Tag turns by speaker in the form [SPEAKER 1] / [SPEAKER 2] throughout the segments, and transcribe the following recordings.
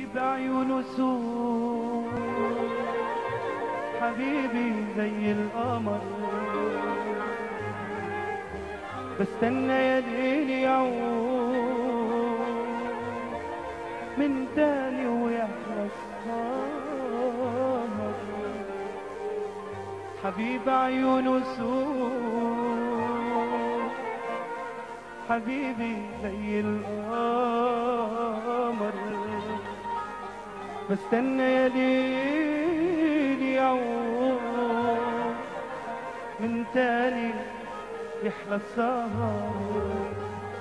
[SPEAKER 1] حبيب عيونه سود حبيبي زي القمر بستنى يا ليل يعود من تاني ويحلى السهر حبيب عيونه سود حبيبي زي القمر بستنى يا ليل يعود من تاني يحلى السهر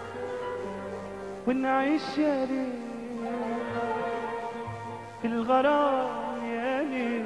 [SPEAKER 1] ونعيش يا ليل في الغرام يا ليل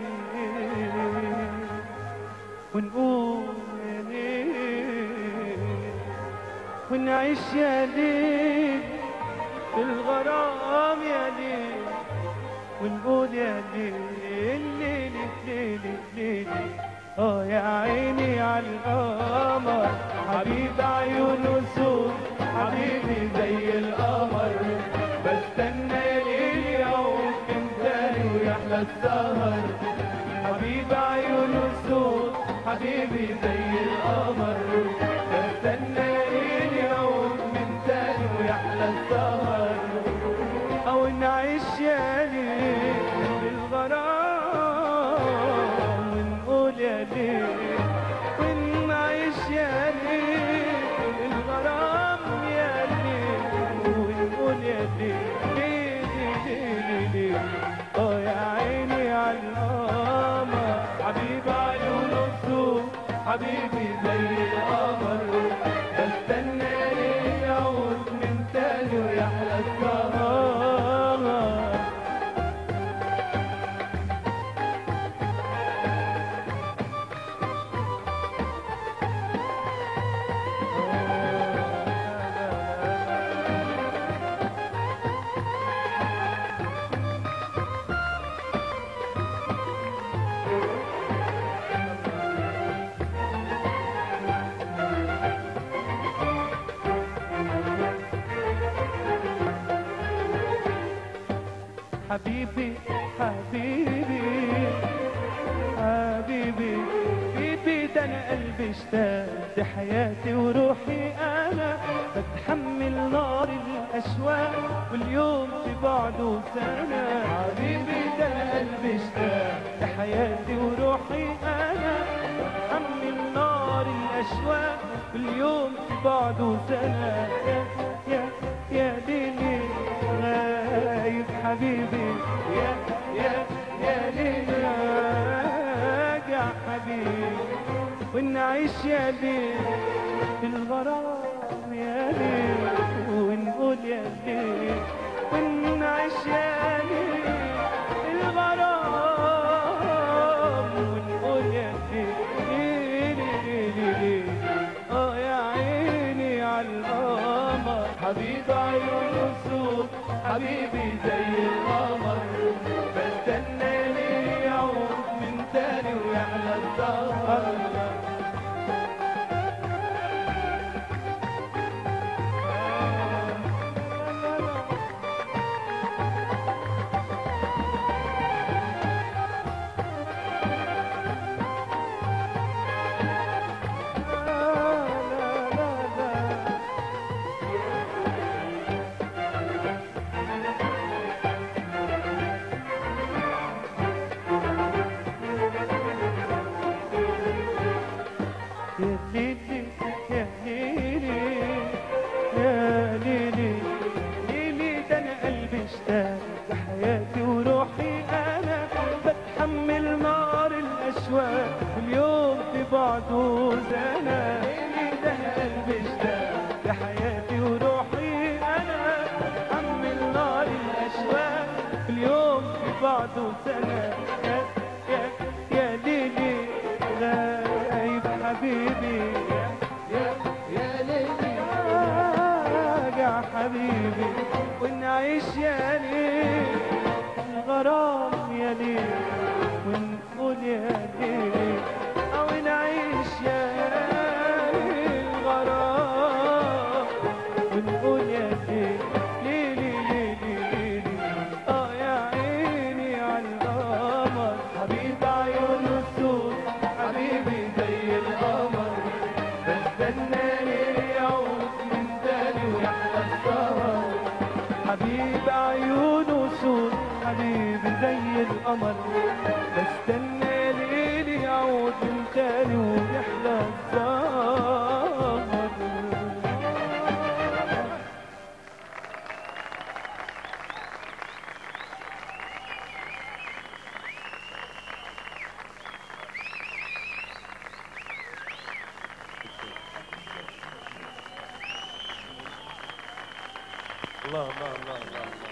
[SPEAKER 1] ونقول يا ليل ونعيش يا ليل في الغرام يا ليل ونقول يا ليل ليل ليل ليل اه يا عيني على القمر حبيب عيونه سود حبيبي زي القمر بستنى ليل يوم من تاني ويحلى السهر حبيب عيونه سود حبيبي زي القمر بستنى ليل يوم من تاني ويحلى السهر او نعيش يا ليل بالغرام ونقول يا ليل ونعيش يا ليل بالغرام يا ليل ونقول يا ليل ليل ليل ليل اه يا عيني على القمر حبيب عيونه سود حبيبي زي القمر بستنى ليه يعود من تاني ويحلى السهر حبيبي حبيبي حبيبي بيبي ده انا قلبي اشتاق دي حياتي وروحي انا بتحمل نار الاشواق واليوم في بعده سنه حبيبي ده انا قلبي اشتاق دي حياتي وروحي انا بتحمل نار الاشواق واليوم في بعده سنه يا يا يا ليلي غايب حبيبي يا يا يا ليلي راجع حبيبي ونعيش يا ليل في الغرام يا ليل ونقول يا ليل ونعيش يا ليل في الغرام ونقول يا ليل ليل ليل ليل اه يا عيني على القمر حبيب عيونه سود حبيبي زي القمر بستنى ليه يعود من تاني ويحلى السهر يا ليلي يا ليلي يا ليلي ليلي ده انا قلبي اشتاق لحياتي وروحي انا بتحمل نار الاشواق واليوم في بعده زنا ليلي ده انا قلبي اشتاق لحياتي وروحي انا بتحمل نار الاشواق واليوم في بعده سنه يا يا يا ليلي غايب حبيبي يا يا ليلي راجع حبيبي ونعيش يا ليل الغرام يا ليل ونقول يا ليل او نعيش يا ليل الغرام ونقول يا ليل ليلي ليلي ليلي اه يا القمر بستنى ليلي يعود من تاني ويحلى الزهر الله الله الله الله, الله.